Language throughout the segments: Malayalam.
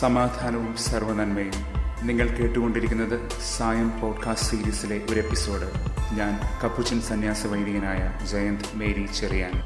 സമാധാനവും സർവനന്മയും നിങ്ങൾ കേട്ടുകൊണ്ടിരിക്കുന്നത് സായം പോഡ്കാസ്റ്റ് സീരീസിലെ ഒരു എപ്പിസോഡ് ഞാൻ കപ്പുച്ചൻ സന്യാസ വൈദികനായ ജയന്ത് മേരി ചെറിയാൻ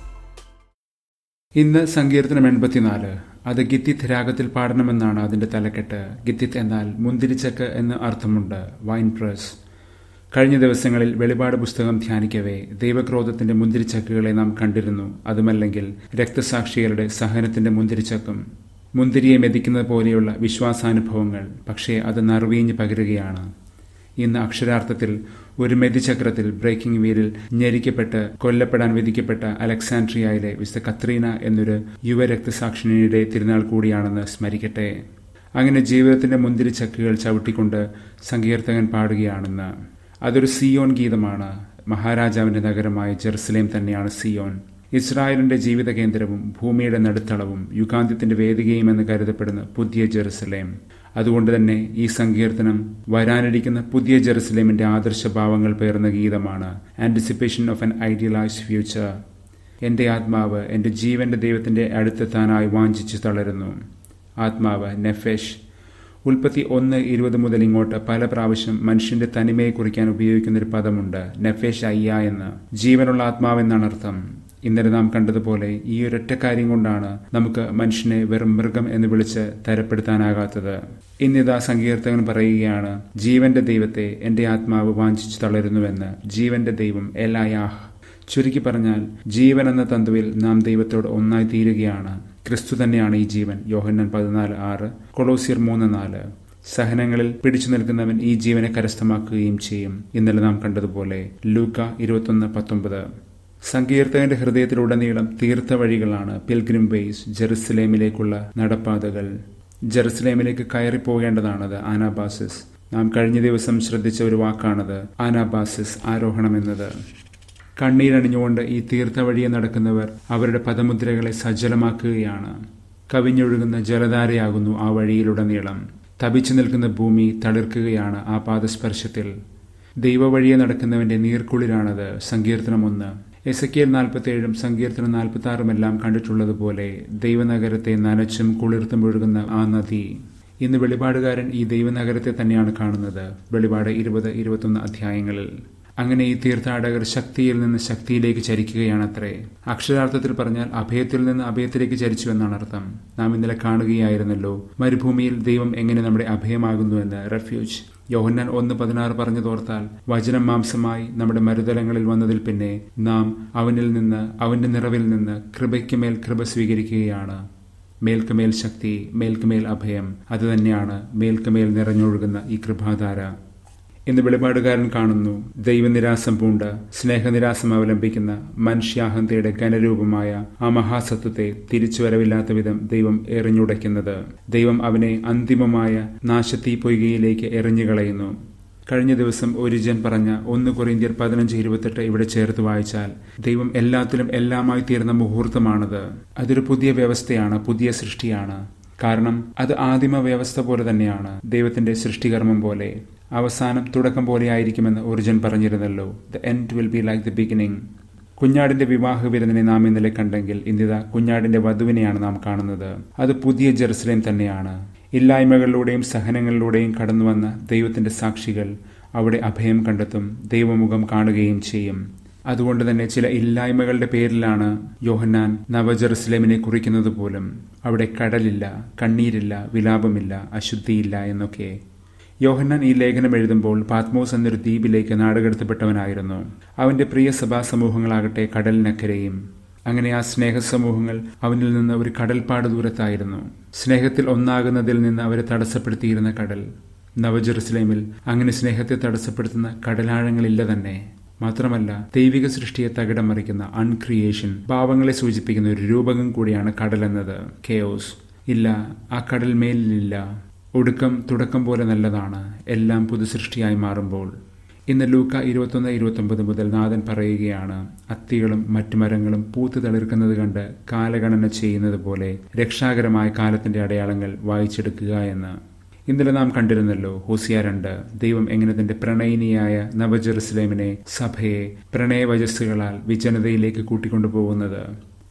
ഇന്ന് സങ്കീർത്തനം എൺപത്തിനാല് അത് ഗിത്തിത്ത് രാഗത്തിൽ പാടണമെന്നാണ് അതിന്റെ തലക്കെട്ട് ഗിത്തിത്ത് എന്നാൽ മുന്തിരിച്ചക്ക് എന്ന് അർത്ഥമുണ്ട് വൈൻ പ്രസ് കഴിഞ്ഞ ദിവസങ്ങളിൽ വെളിപാട് പുസ്തകം ധ്യാനിക്കവേ ദൈവക്രോധത്തിന്റെ മുന്തിരിച്ചക്കുകളെ നാം കണ്ടിരുന്നു അതുമല്ലെങ്കിൽ രക്തസാക്ഷികളുടെ സഹനത്തിന്റെ മുന്തിരിച്ചക്കും മുന്തിരിയെ മെതിക്കുന്നത് പോലെയുള്ള വിശ്വാസാനുഭവങ്ങൾ പക്ഷേ അത് നറുവീഞ്ഞ് പകരുകയാണ് ഇന്ന് അക്ഷരാർത്ഥത്തിൽ ഒരു മെതിചക്രത്തിൽ ബ്രേക്കിംഗ് വീലിൽ ഞെരിക്കപ്പെട്ട് കൊല്ലപ്പെടാൻ വിധിക്കപ്പെട്ട അലക്സാൻഡ്രിയയിലെ വിശുദ്ധ കത്രീന എന്നൊരു യുവരക്തസാക്ഷിണിയുടെ തിരുനാൾ കൂടിയാണെന്ന് സ്മരിക്കട്ടെ അങ്ങനെ ജീവിതത്തിന്റെ മുന്തിരിച്ചക്കുകൾ ചവിട്ടിക്കൊണ്ട് സങ്കീർത്തകൻ പാടുകയാണെന്ന് അതൊരു സിയോൻ ഗീതമാണ് മഹാരാജാവിന്റെ നഗരമായ ജെറുസലേം തന്നെയാണ് സിയോൻ ഇസ്രായേലിന്റെ ജീവിത കേന്ദ്രവും ഭൂമിയുടെ നടുത്തളവും യുഗാന്ത്യത്തിന്റെ വേദികയും എന്ന് കരുതപ്പെടുന്ന പുതിയ ജെറുസലേം അതുകൊണ്ട് തന്നെ ഈ സങ്കീർത്തനം വരാനിരിക്കുന്ന പുതിയ ജെറുസലേമിന്റെ ആദർശഭാവങ്ങൾ പേർന്ന ഗീതമാണ് anticipation of an idealised future എന്റെ ആത്മാവ് എന്റെ ജീവന്റെ ദൈവത്തിന്റെ അടുത്തെത്താനായി വാഞ്ചിച്ചു തളരുന്നു ആത്മാവ് നെഫെഷ് ഉൽപ്പത്തി ഒന്ന് ഇരുപത് മുതൽ ഇങ്ങോട്ട് പല പ്രാവശ്യം മനുഷ്യന്റെ തനിമയെ കുറിക്കാൻ ഉപയോഗിക്കുന്ന ഒരു പദമുണ്ട് നെഫേഷ് അയ്യ എന്ന് ജീവനുള്ള ആത്മാവെന്നാണ് അർത്ഥം ഇന്നലെ നാം കണ്ടതുപോലെ ഈ ഒരൊറ്റ കാര്യം കൊണ്ടാണ് നമുക്ക് മനുഷ്യനെ വെറും മൃഗം എന്ന് വിളിച്ച് തരപ്പെടുത്താനാകാത്തത് ഇന്നിതാ സങ്കീർത്തകൻ പറയുകയാണ് ജീവന്റെ ദൈവത്തെ എന്റെ ആത്മാവ് വാഞ്ചിച്ചു തളരുന്നുവെന്ന് ജീവന്റെ ദൈവം എലായാഹ് ചുരുക്കി പറഞ്ഞാൽ ജീവൻ എന്ന തന്തുവിൽ നാം ദൈവത്തോട് ഒന്നായി തീരുകയാണ് ക്രിസ്തു തന്നെയാണ് ഈ ജീവൻ യോഹന്നൻ പതിനാല് ആറ് കൊളോസിയർ മൂന്ന് നാല് സഹനങ്ങളിൽ പിടിച്ചു നിൽക്കുന്നവൻ ഈ ജീവനെ കരസ്ഥമാക്കുകയും ചെയ്യും ഇന്നലെ നാം കണ്ടതുപോലെ ലൂക്ക ഇരുപത്തൊന്ന് പത്തൊമ്പത് സങ്കീർത്തകന്റെ ഹൃദയത്തിലുടനീളം തീർത്ഥ വഴികളാണ് പിൽഗ്രിം വേസ് ജെറുസലേമിലേക്കുള്ള നടപ്പാതകൾ ജെറുസലേമിലേക്ക് കയറിപ്പോകേണ്ടതാണത് ആനാബാസിസ് നാം കഴിഞ്ഞ ദിവസം ശ്രദ്ധിച്ച ഒരു വാക്കാണത് ആനാബാസിസ് ആരോഹണം എന്നത് കണ്ണീരണിഞ്ഞുകൊണ്ട് ഈ തീർത്ഥവഴിയെ നടക്കുന്നവർ അവരുടെ പദമുദ്രകളെ സജ്ജലമാക്കുകയാണ് കവിഞ്ഞൊഴുകുന്ന ജലധാരയാകുന്നു ആ വഴിയിലുടനീളം തപിച്ചു നിൽക്കുന്ന ഭൂമി തളിർക്കുകയാണ് ആ പാദസ്പർശത്തിൽ ദൈവവഴിയെ നടക്കുന്നവന്റെ നീർക്കുളിരാണത് സങ്കീർത്തനം ഒന്ന് എസക്കിയൽ നാൽപ്പത്തേഴും സങ്കീർത്തനം നാൽപ്പത്തി ആറുമെല്ലാം കണ്ടിട്ടുള്ളതുപോലെ ദൈവനഗരത്തെ നനച്ചും കുളിർത്തും ഒഴുകുന്ന ആ നദി ഇന്ന് വെളിപാടുകാരൻ ഈ ദൈവനഗരത്തെ തന്നെയാണ് കാണുന്നത് വെളിപാട് ഇരുപത് ഇരുപത്തൊന്ന് അധ്യായങ്ങളിൽ അങ്ങനെ ഈ തീർത്ഥാടകർ ശക്തിയിൽ നിന്ന് ശക്തിയിലേക്ക് ചരിക്കുകയാണത്രേ അക്ഷരാർത്ഥത്തിൽ പറഞ്ഞാൽ അഭയത്തിൽ നിന്ന് അഭയത്തിലേക്ക് ചരിച്ചു എന്നാണ് അർത്ഥം നാം ഇന്നലെ കാണുകയായിരുന്നല്ലോ മരുഭൂമിയിൽ ദൈവം എങ്ങനെ നമ്മുടെ അഭയമാകുന്നുവെന്ന് റെഫ്യൂജ് യോഹന്നാൻ ഒന്ന് പതിനാറ് പറഞ്ഞു തോർത്താൽ വചനം മാംസമായി നമ്മുടെ മരുതലങ്ങളിൽ വന്നതിൽ പിന്നെ നാം അവനിൽ നിന്ന് അവന്റെ നിറവിൽ നിന്ന് കൃപയ്ക്കുമേൽ കൃപ സ്വീകരിക്കുകയാണ് മേൽക്കുമേൽ ശക്തി മേൽക്കുമേൽ അഭയം അതുതന്നെയാണ് മേൽക്കുമേൽ നിറഞ്ഞൊഴുകുന്ന ഈ കൃപാധാര ഇന്ന് വെളിപാടുകാരൻ കാണുന്നു ദൈവനിരാസം പൂണ്ട സ്നേഹനിരാസം അവലംബിക്കുന്ന മനുഷ്യാഹന്തയുടെ ഘനരൂപമായ ആ മഹാസത്വത്തെ തിരിച്ചുവരവില്ലാത്ത വിധം ദൈവം എറിഞ്ഞുടയ്ക്കുന്നത് ദൈവം അവനെ അന്തിമമായ നാശത്തീ പൊയ്കയിലേക്ക് എറിഞ്ഞുകളയുന്നു കഴിഞ്ഞ ദിവസം ഒരിജൻ പറഞ്ഞ ഒന്ന് കൊറിന്ത്യർ പതിനഞ്ച് ഇരുപത്തെട്ട് ഇവിടെ ചേർത്ത് വായിച്ചാൽ ദൈവം എല്ലാത്തിലും എല്ലാമായി തീർന്ന മുഹൂർത്തമാണത് അതൊരു പുതിയ വ്യവസ്ഥയാണ് പുതിയ സൃഷ്ടിയാണ് കാരണം അത് ആദിമ വ്യവസ്ഥ പോലെ തന്നെയാണ് ദൈവത്തിന്റെ സൃഷ്ടികർമ്മം പോലെ അവസാനം തുടക്കം പോലെ ആയിരിക്കുമെന്ന് ഒറിജൻ പറഞ്ഞിരുന്നല്ലോ the end will be like the beginning കുഞ്ഞാടിന്റെ വിവാഹ വിരുന്നിനെ നാം ഇന്നലെ കണ്ടെങ്കിൽ ഇന്നിതാ കുഞ്ഞാടിന്റെ വധുവിനെയാണ് നാം കാണുന്നത് അത് പുതിയ ജെറുസലേം തന്നെയാണ് ഇല്ലായ്മകളിലൂടെയും സഹനങ്ങളിലൂടെയും കടന്നുവന്ന ദൈവത്തിന്റെ സാക്ഷികൾ അവിടെ അഭയം കണ്ടെത്തും ദൈവമുഖം കാണുകയും ചെയ്യും അതുകൊണ്ട് തന്നെ ചില ഇല്ലായ്മകളുടെ പേരിലാണ് യോഹന്നാൻ നവജെറുസലേമിനെ കുറിക്കുന്നത് പോലും അവിടെ കടലില്ല കണ്ണീരില്ല വിലാപമില്ല അശുദ്ധിയില്ല എന്നൊക്കെ യോഹന്നാൻ ഈ ലേഖനം എഴുതുമ്പോൾ പാത്മോസ് എന്നൊരു ദ്വീപിലേക്ക് നാടുകടത്തപ്പെട്ടവനായിരുന്നു അവന്റെ പ്രിയ സഭാ സമൂഹങ്ങളാകട്ടെ കടലിനക്കരെയും അങ്ങനെ ആ സ്നേഹസമൂഹങ്ങൾ അവനിൽ നിന്ന് ഒരു കടൽപ്പാട് ദൂരത്തായിരുന്നു സ്നേഹത്തിൽ ഒന്നാകുന്നതിൽ നിന്ന് അവരെ തടസ്സപ്പെടുത്തിയിരുന്ന കടൽ നവജെറുസലേമിൽ അങ്ങനെ സ്നേഹത്തെ തടസ്സപ്പെടുത്തുന്ന കടലാഴങ്ങളില്ല തന്നെ മാത്രമല്ല ദൈവിക സൃഷ്ടിയെ തകിടം മറിക്കുന്ന അൺക്രിയേഷൻ ഭാവങ്ങളെ സൂചിപ്പിക്കുന്ന ഒരു രൂപകം കൂടിയാണ് കടൽ എന്നത് കെയോസ് ഇല്ല ആ കടൽ മേലിലില്ല ഒടുക്കം തുടക്കം പോലെ നല്ലതാണ് എല്ലാം പുതുസൃഷ്ടിയായി മാറുമ്പോൾ ഇന്ന് ലൂക്ക ഇരുപത്തൊന്ന് ഇരുപത്തൊമ്പത് മുതൽ നാഥൻ പറയുകയാണ് അത്തികളും മറ്റു മരങ്ങളും പൂത്ത് തളിർക്കുന്നത് കണ്ട് കാലഗണന ചെയ്യുന്നത് പോലെ രക്ഷാകരമായ കാലത്തിന്റെ അടയാളങ്ങൾ വായിച്ചെടുക്കുക എന്ന് ഇന്നലെ നാം കണ്ടിരുന്നല്ലോ ഹോസിയ രണ്ട് ദൈവം എങ്ങനെ തന്റെ പ്രണയിനിയായ നവജെറുസലേമിനെ സഭയെ പ്രണയവചസ്സുകളാൽ വിജനതയിലേക്ക് കൂട്ടിക്കൊണ്ടുപോകുന്നത്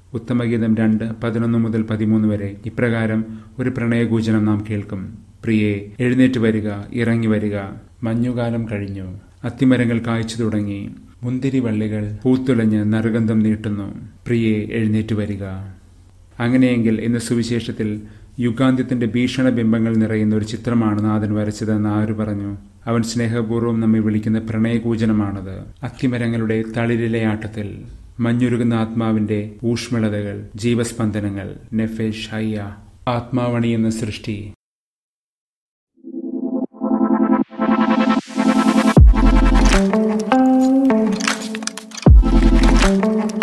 ഉത്തമഗീതം രണ്ട് പതിനൊന്ന് മുതൽ പതിമൂന്ന് വരെ ഇപ്രകാരം ഒരു പ്രണയകൂചനം നാം കേൾക്കും പ്രിയേ എഴുന്നേറ്റ് വരിക ഇറങ്ങി വരിക മഞ്ഞുകാലം കഴിഞ്ഞു അത്തിമരങ്ങൾ കായ്ച്ചു തുടങ്ങി മുന്തിരി വള്ളികൾ പൂത്തുലഞ്ഞ് നറുഗന്ധം നീട്ടുന്നു പ്രിയേ എഴുന്നേറ്റ് വരിക അങ്ങനെയെങ്കിൽ ഇന്ന് സുവിശേഷത്തിൽ യുഗാന്ത്യത്തിന്റെ ഭീഷണ ബിംബങ്ങൾ നിറയുന്ന ഒരു ചിത്രമാണ് നാഥൻ വരച്ചതെന്ന് ആര് പറഞ്ഞു അവൻ സ്നേഹപൂർവ്വം നമ്മെ വിളിക്കുന്ന പ്രണയകൂചനമാണത് അത്തിമരങ്ങളുടെ തളിരിലെ ആട്ടത്തിൽ മഞ്ഞുരുകുന്ന ആത്മാവിന്റെ ഊഷ്മളതകൾ ജീവസ്പന്ദനങ്ങൾ നെഫേഷ് ഹയ്യ ആത്മാവണിയെന്ന സൃഷ്ടി thank you